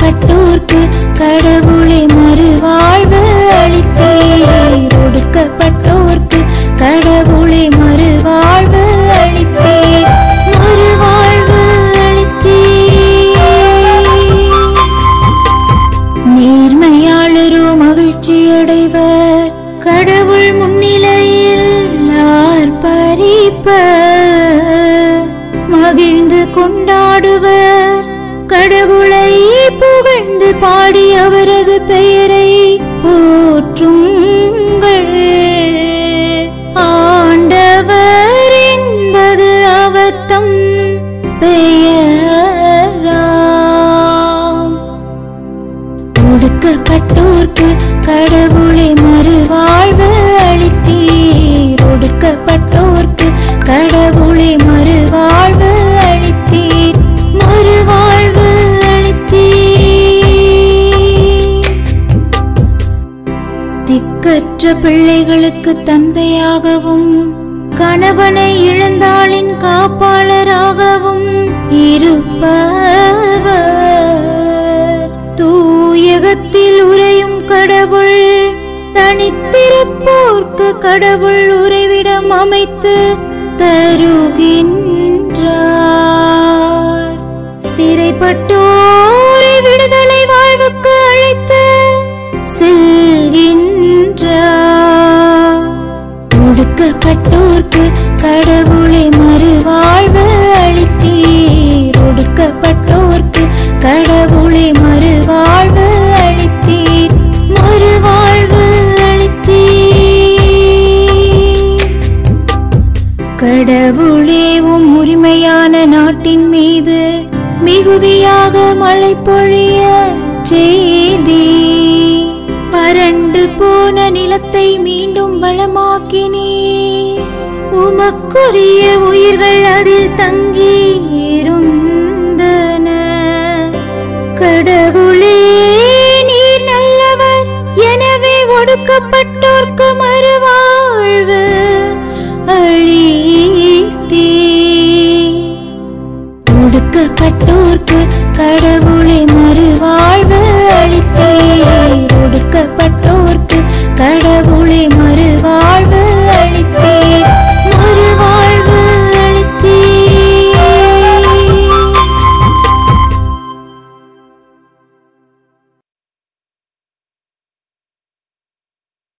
ஒடுக்கப்பட்டோர்க்கு கடவுளை மறுவாழ்வு அளித்தீர் ஒடுக்கப்பட்டோர்க்கு கடவுளை மறுவாழ்வு அளித்தீர் மறுவாழ்வு அளித்தீர் நேர்மையாளரோ மகிழ்ச்சி அடைவர் கடவுள் முன்னிலையில் ஆர்ப்பரிப்பர் மகிழ்ந்து கொண்டாடுவர் கடவுளை புகழ்ந்து பாடி அவரது பெயரை போற்றுங்கள் ஆண்டவர் என்பது அவர் தம் பெயராம் ஒடுக்கப்பட்டோர்க்கு கடவுளை மறுவாழ்வு அளித்தீர் ஒடுக்கப்பட்டோர்க்கு கடவுளை மறுவாழ்வு அளித்தீர் மறுவாழ்வு அளித்தீர் திக்கற்ற பிள்ளைகளுக்கு தந்தையாகவும் கணவனை இழந்தாளின் காப்பாளராகவும் இருப்பவர் தூயகத்தில் உறையும் கடவுள் தனித்திருப்போர்க்கு கடவுள் உறைவிடம் அமைத்து தருகின்றார் சிறைப்பட்டோரை விடுதலை வாழ்வுக்கு அழைத்து செல்கின்றார் ஒடுக்கப்பட்டோர்க்கு கடவுளை மறுவாழ்வு அளித்தீர் ஒடுக்கப்பட்டோர்க்கு கடவுளை மறுவாழ்வு அளித்தீர் மறுவாழ்வு அளித்தீர் கடவுளே உம் உரிமையான நாட்டின் மீது மிகுதியாக மழை பொழிய செய்தி வறண்டு போன நிலத்தை மீண்டும் வளமாக்கினீர் உமக்குரிய உயிர்கள் அதில் தங்கி இருந்தன கடவுளே நீர் நல்லவர் எனவே ஒடுக்கப்பட்டோர்க்கு மறுவாழ்வு அளித்தீர் ஒடுக்கப்பட்டோர்க்கு கடவுளை மறுவாழ்வு அளித்தீர் ஒடுக்கப்பட்டோர்க்கு கடவுளை மறுவாழ்வு